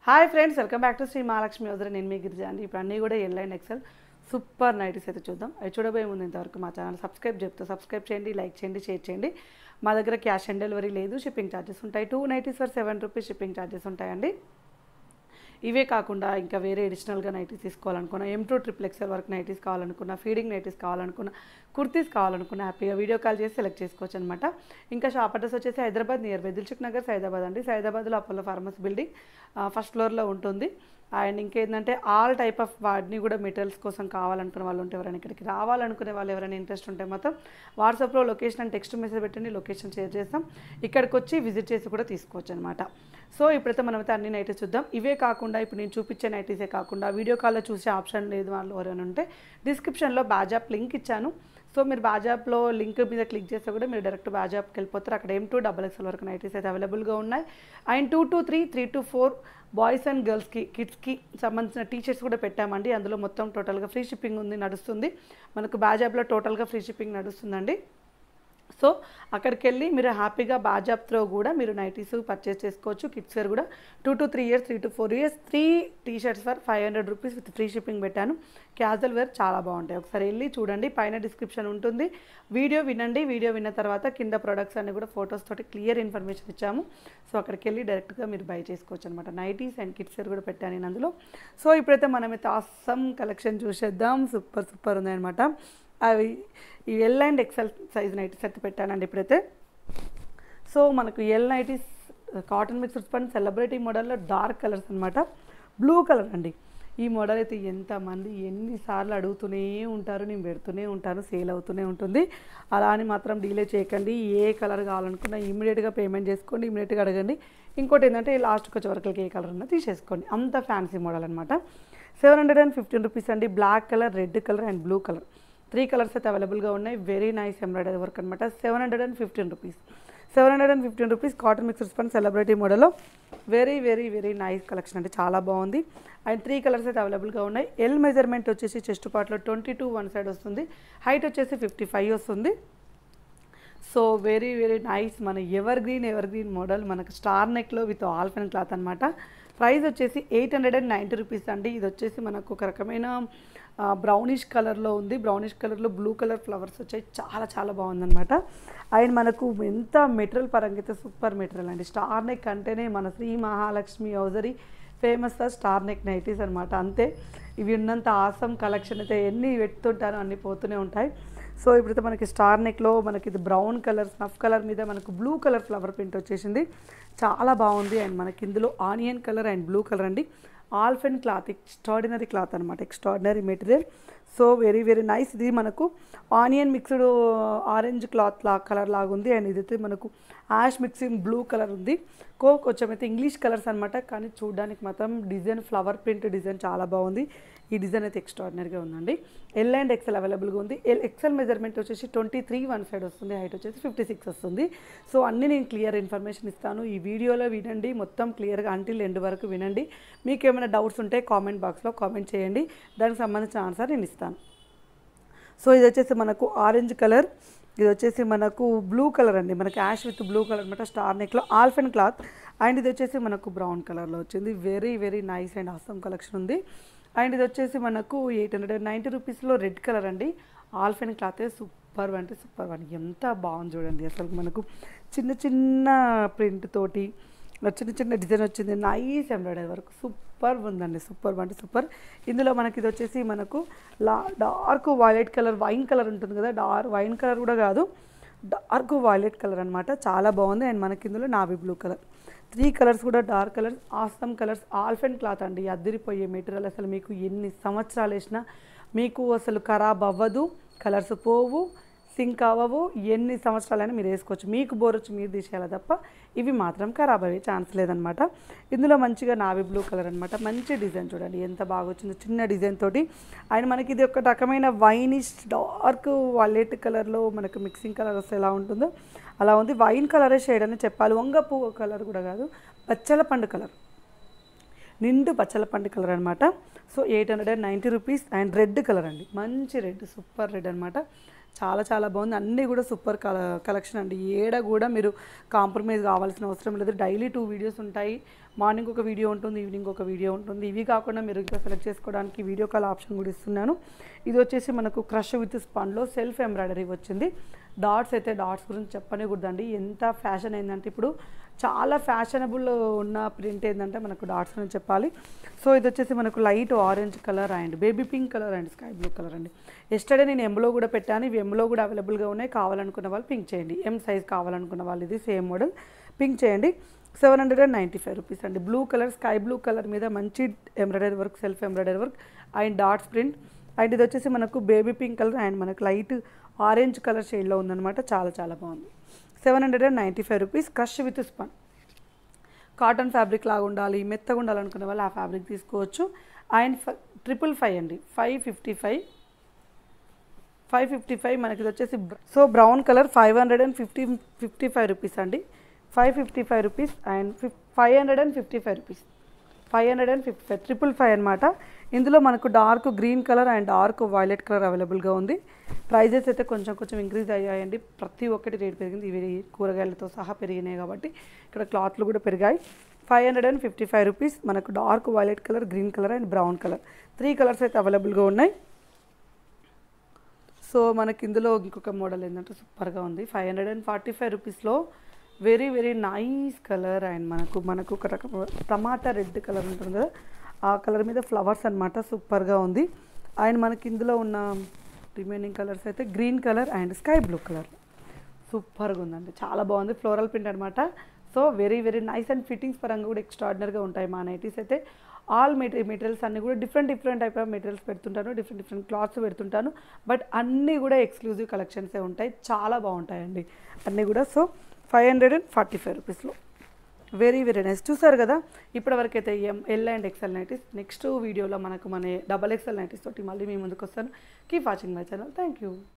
hi friends welcome back to Shri Mahalakshmi వదిలి నేను మీ గిరిజా అండి ఇప్పుడు అన్నీ కూడా L and XL super nighties అయితే చూద్దాం అవి చూడబోయే ముందు ఇంతవరకు మా ఛానల్ సబ్స్క్రైబ్ చెప్తా సబ్స్క్రైబ్ చేయండి లైక్ చేయండి షేర్ చేయండి మా దగ్గర క్యాష్ ఆన్ డెలివరీ లేదు షిప్పింగ్ ఛార్జెస్ ఉంటాయి two nighties for seven rupees shipping charges ఉంటాయండి ఇవే కాకుండా ఇంకా వేరే అడిషనల్గా నైటీస్ తీసుకోవాలనుకున్నా ఎం టూ ట్రిపుల్ ఎక్స్ఎల్ వరకు నైటీస్ కావాలనుకున్నా ఫీడింగ్ నైటీస్ కావాలనుకున్నా కుర్తీస్ కావాలనుకున్నా హ్యాపీగా వీడియో కాల్ చేసి సెలెక్ట్ చేసుకోవచ్చు అనమాట ఇంకా షాప్ అడ్రస్ వచ్చేసి Hyderabad near by Dilsukhnagar Saidabad అండి సైదాబాద్లో అపోలో ఫార్మసీ బిల్డింగ్ ఫస్ట్ ఫ్లోర్లో ఉంటుంది అండ్ ఇంకేంటంటే ఆల్ టైప్ ఆఫ్ వాటిని కూడా మెటీరియల్స్ కోసం కావాలనుకునే వాళ్ళు ఉంటే ఎవరైనా ఇక్కడికి రావాలనుకునే వాళ్ళు ఎవరైనా ఇంట్రెస్ట్ ఉంటే మాత్రం వాట్సాప్లో లొకేషన్ అండ్ టెక్స్ట్ మెసేజ్ పెట్టండి లొకేషన్ షేర్ చేస్తాం ఇక్కడికి వచ్చి విజిట్ చేసి కూడా తీసుకోవచ్చు అనమాట సో ఇప్పుడైతే మనమైతే అన్ని నైటీస్ చూద్దాం ఇవే కాకుండా ఇప్పుడు నేను చూపించే నైటీసే కాకుండా వీడియో కాల్లో చూసే ఆప్షన్ లేదు వాళ్ళు ఎవరైనా ఉంటే డిస్క్రిప్షన్లో బ్యాజాప్ లింక్ ఇచ్చాను సో మీరు బాజాప్లో లింక్ మీద క్లిక్ చేస్తే కూడా మీరు డైరెక్ట్ బాజాప్కి వెళ్ళిపోతారు అక్కడ ఎం టూ డబల్ ఎక్స్ఎల్ వరకు నైటీస్ అయితే అవైలబుల్గా ఉన్నాయి and two to three three to four boys and గర్ల్స్కి కిడ్స్కి సంబంధించిన టీషర్ట్స్ కూడా పెట్టామండి అందులో మొత్తం టోటల్గా ఫ్రీ షిప్పింగ్ ఉంది నడుస్తుంది మనకు బాజాప్లో టోటల్గా ఫ్రీ షిప్పింగ్ నడుస్తుందండి సో అక్కడికి వెళ్ళి మీరు హ్యాపీగా బాజాప్తో కూడా మీరు నైటీస్ పర్చేస్ చేసుకోవచ్చు కిడ్స్ వేర్ కూడా two to three years three to four years three T shirts for five hundred rupees with free shipping పెట్టాను క్యాజువల్ వేర్ చాలా బాగుంటాయి ఒకసారి వెళ్ళి చూడండి పైన డిస్క్రిప్షన్ ఉంటుంది వీడియో వినండి వీడియో విన్న తర్వాత కింద ప్రొడక్ట్స్ అన్ని కూడా ఫొటోస్ తోటి క్లియర్ ఇన్ఫర్మేషన్ ఇచ్చాము సో అక్కడికి వెళ్ళి డైరెక్ట్గా మీరు బై చేసుకోవచ్చు అనమాట నైటీస్ అండ్ కిడ్స్ వేర్ కూడా పెట్టాను నేను అందులో సో ఇప్పుడైతే మనమైతే అస్సం కలెక్షన్ చూసేద్దాం సూపర్ సూపర్ ఉందన్నమాట అవి ఈ L and XL size nighties అయితే పెట్టానండి ఇప్పుడైతే సో మనకు ఎల్ నైటీస్ కాటన్ మిక్స్ పని సెలబ్రిటీ మోడల్లో డార్క్ కలర్స్ అనమాట బ్లూ కలర్ అండి ఈ మోడల్ అయితే ఎంతమంది ఎన్నిసార్లు అడుగుతూనే ఉంటారు నేను పెడుతూనే ఉంటాను సేల్ అవుతూనే ఉంటుంది అలా అని మాత్రం డీలే చేయకండి ఏ కలర్ కావాలనుకున్నా ఇమీడియట్గా పేమెంట్ చేసుకోండి ఇమీడియట్గా అడగండి ఇంకోటి ఏంటంటే లాస్ట్కి వచ్చే వరకు ఏ కలర్ ఉన్నా తీసేసుకోండి అంత ఫ్యాన్సీ మోడల్ అనమాట seven hundred and fifteen rupees అండి black colour red colour and blue colour three colours అయితే అవైలబుల్గా ఉన్నాయి వెరీ నైస్ ఎంబ్రాయిడరీ వర్క్ అనమాట seven hundred and fifteen rupees seven hundred and fifteen rupees cotton mixers పని celebrity మోడల్లో very very very nice collection అంటే చాలా బాగుంది and three colours అయితే అవైలబుల్గా ఉన్నాయి ఎల్ మెజర్మెంట్ వచ్చేసి చెస్ట్ పార్ట్లో ట్వంటీ టూ వన్ సైడ్ వస్తుంది హైట్ వచ్చేసి ఫిఫ్టీ ఫైవ్ వస్తుంది సో వెరీ వెరీ నైస్ మన ever green ever green model మనకు స్టార్ నెక్లో విత్ ఆల్ఫెన్ క్లాత్ అనమాట ప్రైస్ వచ్చేసి eight hundred and ninety rupees అండి ఇది వచ్చేసి మనకు ఒక రకమైన బ్రౌనిష్ కలర్లో ఉంది బ్రౌనిష్ కలర్లో బ్లూ కలర్ ఫ్లవర్స్ వచ్చాయి చాలా చాలా బాగుందన్నమాట అండ్ మనకు ఎంత మెటీరియల్ పరంగా అయితే సూపర్ మెటీరియల్ అండి స్టార్ నెక్ అంటేనే మన Shri Mahalakshmi hosiery famous star neck nighties అనమాట అంతే ఇవి ఉన్నంత ఆసం కలెక్షన్ అయితే ఎన్ని పెడుతుంటారో అన్ని పోతూనే ఉంటాయి సో ఇప్పుడైతే మనకి స్టార్ నెక్లో మనకి ఇది బ్రౌన్ కలర్ స్నఫ్ కలర్ మీద మనకు బ్లూ కలర్ ఫ్లవర్ ప్రింట్ వచ్చేసింది చాలా బాగుంది అండ్ మనకి ఇందులో onion colour and blue colour అండి ఆల్ఫెన్ క్లాత్ ఎక్స్ట్రాడినరీ క్లాత్ అనమాట extraordinary material so very very nice ఇది మనకు ఆనియన్ మిక్స్డ్ ఆరెంజ్ క్లాత్ లా కలర్ లాగా ఉంది అండ్ ఇదైతే మనకు యాష్ మిక్సింగ్ బ్లూ కలర్ ఉంది కో కొంచెం అయితే ఇంగ్లీష్ కలర్స్ అనమాట కానీ చూడడానికి మాత్రం డిజైన్ ఫ్లవర్ ప్రింట్ డిజైన్ చాలా బాగుంది ఈ డిజైన్ అయితే ఎక్స్ట్రాడినరీగా ఉందండి ఎల్ అండ్ ఎక్సెల్ అవైలబుల్గా ఉంది ఎల్ ఎక్సెల్ మెజర్మెంట్ వచ్చేసి ట్వంటీ త్రీ వన్ సైడ్ వస్తుంది హైట్ వచ్చేసి ఫిఫ్టీ సిక్స్ వస్తుంది సో అన్నీ నేను క్లియర్ ఇన్ఫర్మేషన్ ఇస్తాను ఈ వీడియోలో వినండి మొత్తం క్లియర్గా అంటిల్ ఎండ్ వరకు వినండి మీకు ఏమైనా డౌట్స్ ఉంటే కామెంట్ బాక్స్లో కామెంట్ చేయండి దానికి సంబంధించిన ఆన్సర్ నేను ఇస్తాను సో ఇది వచ్చేసి మనకు ఆరెంజ్ కలర్ ఇది వచ్చేసి మనకు బ్లూ కలర్ అండి మనకి యాష్ విత్ బ్లూ కలర్ అనమాట స్టార్ నెక్లో ఆల్ఫెన్ క్లాత్ అండ్ ఇది వచ్చేసి మనకు బ్రౌన్ కలర్లో వచ్చింది very very nice and awesome collection ఉంది అండ్ ఇది వచ్చేసి మనకు ఎయిట్ హండ్రెడ్ అండ్ నైంటీ రూపీస్లో రెడ్ కలర్ అండి ఆల్ఫెన్ క్లాత్ సూపర్ అంటే సూపర్ అండి ఎంత బాగుంది చూడండి అసలు మనకు చిన్న చిన్న ప్రింట్ తోటి చిన్న చిన్న డిజైన్ వచ్చింది నైస్ ఎంబ్రాయిడరీ వరకు సూపర్ ఉందండి సూపర్ అంటే సూపర్ ఇందులో మనకి ఇది వచ్చేసి మనకు లా dark violet colour wine colour ఉంటుంది కదా డార్క్ వైన్ కలర్ కూడా కాదు డార్క్ వైలెట్ కలర్ అనమాట చాలా బాగుంది అండ్ మనకి ఇందులో navy blue colour three colours కూడా dark colours awesome colours alpine cloth అండి అద్దరిపోయే మెటీరియల్ అసలు మీకు ఎన్ని సంవత్సరాలు వేసినా మీకు అసలు ఖరాబ్ అవ్వదు కలర్స్ పోవు సింక్ అవ్వవు ఎన్ని సంవత్సరాలైనా మీరు వేసుకోవచ్చు మీకు బోర్ వచ్చి మీరు తీసేయాలి తప్ప ఇవి మాత్రం ఖరాబ్ అయ్యే ఛాన్స్ లేదనమాట ఇందులో మంచిగా నావీ బ్లూ కలర్ అనమాట మంచి డిజైన్ చూడండి ఎంత బాగా వచ్చిందో చిన్న డిజైన్ తోటి అండ్ మనకి ఇది ఒక రకమైన వైనిష్ డార్క్ వాలెట్ కలర్లో మనకు మిక్సింగ్ కలర్ వస్తే ఎలా ఉంటుందో అలా ఉంది వైన్ కలరే షేడ్ అని చెప్పాలి వంగ పువ్వు కలర్ కూడా కాదు పచ్చల పండు కలర్ నిండు పచ్చల పండు కలర్ అనమాట so eight hundred and ninety rupees and red colour అండి మంచి రెడ్ సూపర్ రెడ్ అనమాట చాలా చాలా బాగుంది అన్నీ కూడా సూపర్ కల కలెక్షన్ అండి ఏడ కూడా మీరు కాంప్రమైజ్ కావాల్సిన అవసరం లేదు డైలీ టూ వీడియోస్ ఉంటాయి మార్నింగ్ ఒక వీడియో ఉంటుంది ఈవినింగ్ ఒక వీడియో ఉంటుంది ఇవి కాకుండా మీరు ఇంకా సెలెక్ట్ చేసుకోవడానికి వీడియో కాల్ ఆప్షన్ కూడా ఇస్తున్నాను ఇది వచ్చేసి మనకు క్రష్ విత్ స్పన్లో సెల్ఫ్ ఎంబ్రాయిడరీ వచ్చింది డాట్స్ అయితే డాట్స్ గురించి చెప్పనికూడదండి ఎంత ఫ్యాషన్ అయిందంటే ఇప్పుడు చాలా ఫ్యాషనబుల్ ఉన్న ప్రింట్ ఏంటంటే మనకు డాట్స్ అని చెప్పాలి సో ఇది వచ్చేసి మనకు light orange colour and baby pink colour and sky blue colour అండి ఎస్టర్డే నేను ఎంలో కూడా పెట్టాను ఇవి ఎంలో కూడా అవైలబుల్గా ఉన్నాయి కావాలనుకున్న వాళ్ళు పింక్ చేయండి ఎం సైజ్ కావాలనుకున్న వాళ్ళు ఇది సేమ్ మోడల్ పింక్ చేయండి seven hundred and ninety five rupees అండి blue colour sky blue colour మీద మంచి embroidery work self embroidery work and dots print and ఇది వచ్చేసి మనకు బేబీ పింక్ కలర్ అండ్ మనకు లైట్ ఆరెంజ్ కలర్ షేడ్లో ఉందన్నమాట చాలా చాలా బాగుంది seven hundred and ninety five rupees crush with spun cotton fabric లాగా ఉండాలి మెత్తగా ఉండాలనుకునే వాళ్ళు ఆ ఫ్యాబ్రిక్ తీసుకోవచ్చు అండ్ ట్రిపుల్ ఫైవ్ అండి five fifty five five fifty five మనకి ఇది వచ్చేసి so brown colour five hundred and fifty fifty five rupees అండి five fifty five rupees and fif five hundred and fifty five rupees five hundred and fifty five triple five అనమాట ఇందులో మనకు dark green colour and dark violet colour అవైలబుల్గా ఉంది prices అయితే కొంచెం కొంచెం increase అయ్యాయండి ప్రతి ఒక్కటి రేట్ పెరిగింది ఇవి కూరగాయలతో సహా పెరిగినాయి కాబట్టి ఇక్కడ క్లాత్లు కూడా పెరిగాయి five hundred and fifty five rupees మనకు dark violet colour green colour and brown colour three colours అయితే అవైలబుల్గా ఉన్నాయి సో మనకి ఇందులో ఇంకొక మోడల్ ఏంటంటే సూపర్గా ఉంది five hundred and forty five రూపీస్లో very very nice colour and మనకు మనకు ఒక రకం టమాటా రెడ్ కలర్ ఉంటుంది కదా ఆ కలర్ మీద ఫ్లవర్స్ అనమాట సూపర్గా ఉంది అండ్ మనకి ఇందులో ఉన్న రిమైనింగ్ కలర్స్ అయితే green colour and sky blue colour సూపర్గా ఉందండి చాలా బాగుంది ఫ్లోరల్ ప్రింట్ అనమాట so very very nice and fittings పరంగా కూడా ఎక్స్ట్రాడినరీగా ఉంటాయి మా నైటీస్ అయితే ఆల్ మెటీరియల్ మెటీరియల్స్ అన్నీ కూడా different different type of materials పెడుతుంటాను డిఫరెంట్ డిఫరెంట్ క్లాత్స్ పెడుతుంటాను బట్ అన్నీ కూడా ఎక్స్క్లూజివ్ కలెక్షన్సే ఉంటాయి చాలా బాగుంటాయండి అన్నీ కూడా so five hundred and forty five రూపీస్లో వెరీ వెరీ నైస్ చూసారు కదా ఇప్పటివరకు అయితే M L and XL nighties next వీడియోలో మనకు మన డబల్ ఎక్సెల్ నైటీస్ తోటి మళ్ళీ మీ ముందుకు వస్తాను keep watching my channel thank you